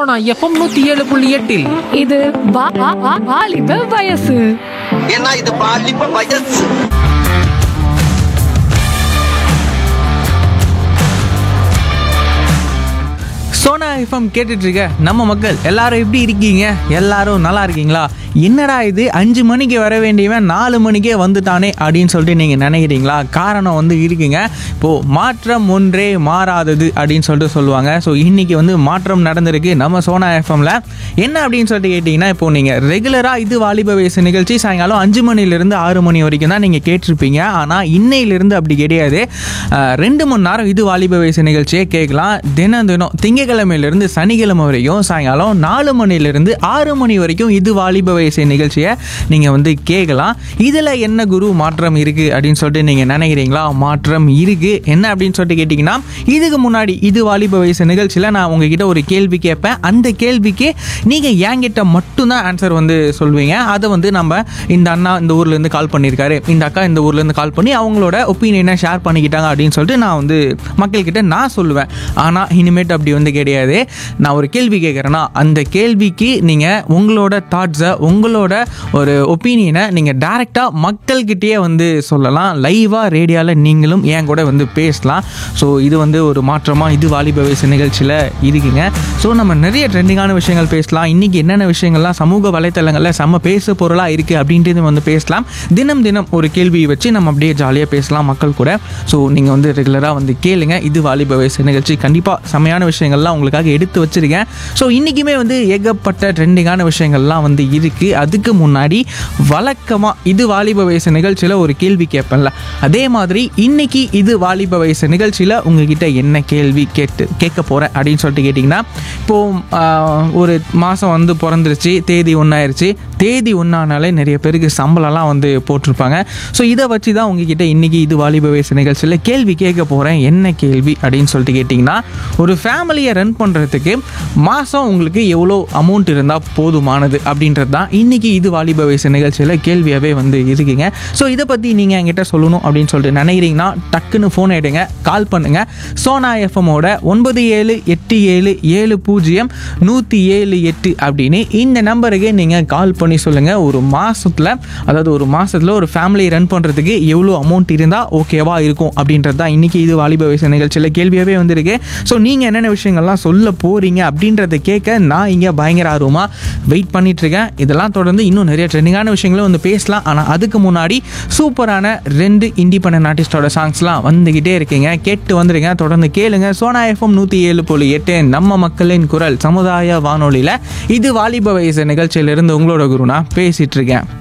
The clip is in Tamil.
சோனா எஃப்எம் நூத்தி ஏழு புள்ளி எட்டில் இது வா- வா- வா- வாலிப வயசு ஏன்னா இது பாலிப்ப வயசு சோனா எஃப்எம் கேட்டுட்டு இருக்க நம்ம மக்கள் எல்லாரும் எப்படி இருக்கீங்க எல்லாரும் நல்லா இருக்கீங்களா என்னடா இது அஞ்சு மணிக்கு வர வேண்டியவன் நாலு மணிக்கே வந்துட்டானே அப்படின்னு சொல்லிட்டு நீங்கள் நினைக்கிறீங்களா காரணம் வந்து இருக்குங்க இப்போது மாற்றம் ஒன்றே மாறாதது அப்படின்னு சொல்லிட்டு சொல்லுவாங்க ஸோ இன்னைக்கு வந்து மாற்றம் நடந்திருக்கு நம்ம சோனா எஃப்எம்ல என்ன அப்படின்னு சொல்லிட்டு கேட்டிங்கன்னா இப்போ நீங்கள் ரெகுலராக இது வாலிப வயசு நிகழ்ச்சி சாயங்காலம் அஞ்சு மணிலேருந்து ஆறு மணி வரைக்கும் தான் நீங்கள் கேட்டிருப்பீங்க ஆனால் இன்னையிலிருந்து அப்படி கிடையாது அஹ், ரெண்டு மணி நேரம் இது வாலிப வயசு நிகழ்ச்சியே கேட்கலாம் தினம் தினம் திங்கக்கிழமையிலேருந்து சனிக்கிழமை வரைக்கும் சாயங்காலம் நாலு மணிலேருந்து ஆறு மணி வரைக்கும் இது வாலிப வயசு நிகழ்ச்சியை நீங்கள் வந்து கேட்கலாம் இதில் என்ன குரு மாற்றம் இருக்குது அப்படின்னு சொல்லிட்டு நீங்கள் நினைக்கிறீங்களா மாற்றம் இருக்குது என்ன அப்படின்னு சொல்லிட்டு கேட்டிங்கன்னா இதுக்கு முன்னாடி இது வாலிப வயசு நிகழ்ச்சியில் நான் உங்ககிட்ட ஒரு கேள்வி கேட்பேன் அந்த கேள்விக்கு நீங்கள் என்கிட்ட மட்டும்தான் ஆன்சர் வந்து சொல்வீங்க அதை வந்து நம்ம இந்த அண்ணா இந்த ஊர்லேருந்து கால் பண்ணியிருக்காரு இந்த அக்கா இந்த ஊர்லேருந்து கால் பண்ணி அவங்களோட ஒப்பீனியனை ஷேர் பண்ணிக்கிட்டாங்க அப்படின்னு சொல்லிட்டு நான் வந்து மக்கள்கிட்ட நான் சொல்லுவேன் ஆனால் இனிமேட்டு அப்படி வந்து கிடையாது நான் ஒரு கேள்வி கேட்குறேன்னா அந்த கேள்விக்கு நீங்கள் உங்களோட தாட்ஸை உங்களோட ஒரு ஒப்பீனியனை நீங்கள் டேரெக்டாக மக்கள்கிட்டயே வந்து சொல்லலாம் லைவாக ரேடியோவில் நீங்களும் என் கூட வந்து பேசலாம் ஸோ இது வந்து ஒரு மாற்றமாக இது வாலிப வயசு நிகழ்ச்சியில் இருக்குங்க ஸோ நம்ம நிறைய ட்ரெண்டிங்கான விஷயங்கள் பேசலாம் இன்றைக்கி என்னென்ன விஷயங்கள்லாம் சமூக வலைத்தளங்களில் செம்ம பேசு பொருளாக இருக்குது அப்படின்றது வந்து பேசலாம் தினம் தினம் ஒரு கேள்வி வச்சு நம்ம அப்படியே ஜாலியாக பேசலாம் மக்கள் கூட ஸோ நீங்கள் வந்து ரெகுலராக வந்து கேளுங்க இது வாலிப வயசு நிகழ்ச்சி கண்டிப்பாக செம்மையான விஷயங்கள்லாம் உங்களுக்காக எடுத்து வச்சிருக்கேன் ஸோ இன்றைக்குமே வந்து ஏகப்பட்ட ட்ரெண்டிங்கான விஷயங்கள்லாம் வந்து இருக்குது அதுக்கு முன்னாடி வழக்கமாக இது வாலிப வயசு நிகழ்ச்சியில் ஒரு கேள்வி கேட்பேன்ல அதே மாதிரி இன்னைக்கு இது வாலிப வயசு நிகழ்ச்சியில் உங்ககிட்ட என்ன கேள்வி கேட்டு கேட்க போகிறேன் அப்படின்னு சொல்லிட்டு கேட்டிங்கன்னா இப்போது ஒரு மாதம் வந்து பிறந்துருச்சு தேதி ஒன்றாயிருச்சு தேதி ஒன்றானாலே நிறைய பேருக்கு சம்பளம்லாம் வந்து போட்டிருப்பாங்க ஸோ இதை வச்சு தான் உங்ககிட்ட இன்றைக்கி இது வாலிப வயசு நிகழ்ச்சியில் கேள்வி கேட்க போகிறேன் என்ன கேள்வி அப்படின்னு சொல்லிட்டு கேட்டிங்கன்னா ஒரு ஃபேமிலியை ரன் பண்ணுறதுக்கு மாதம் உங்களுக்கு எவ்வளோ அமௌண்ட் இருந்தால் போதுமானது அப்படின்றது தான் இன்றைக்கி இது வாலிப வயசு நிகழ்ச்சியில் கேள்வியாகவே வந்து இருக்குங்க ஸோ இதை பற்றி நீங்கள் என்கிட்ட சொல்லணும் அப்படின்னு சொல்லிட்டு நினைக்கிறீங்கன்னா டக்குன்னு ஃபோன் எடுங்க கால் பண்ணுங்கள் சோனா எஃப்எம்மோட ஒன்பது ஏழு எட்டு ஏழு ஏழு பூஜ்ஜியம் நூற்றி ஏழு எட்டு அப்படின்னு இந்த நம்பருக்கு நீங்கள் கால் பண்ணி சொல்லுங்கள் ஒரு மாதத்தில் அதாவது ஒரு மாதத்தில் ஒரு ஃபேமிலி ரன் பண்ணுறதுக்கு எவ்வளோ அமௌண்ட் இருந்தால் ஓகேவா இருக்கும் அப்படின்றது தான் இன்றைக்கி இது வாலிப வயசு நிகழ்ச்சியில் கேள்வியாகவே வந்திருக்கு ஸோ நீங்கள் என்னென்ன விஷயங்கள்லாம் சொல்ல போகிறீங்க அப்படின்றத கேட்க நான் இங்கே பயங்கர ஆர்வமாக வெயிட் பண்ணிட்டு இருக்கேன் இதெல்லாம் தொடர்ந்து இன்னும் நிறைய ட்ரெண்டிங்கான விஷயங்களும் வந்து பேசலாம் ஆனால் அதுக்கு முன்னாடி சூப்பரான ரெண்டு இண்டிபெண்டன்ட் ஆர்டிஸ்டோட சாங்ஸ்லாம் வந்துக்கிட்டே இருக்கீங்க கேட்டு வந்துருங்க தொடர்ந்து கேளுங்க சோனா எஃப்எம் நூற்றி ஏழு புள்ளி எட்டு நம்ம மக்களின் குரல் சமுதாய வானொலியில் இது வாலிப வயசு நிகழ்ச்சியிலிருந்து உங்களோட குருனா பேசிட்டு இருக்கேன்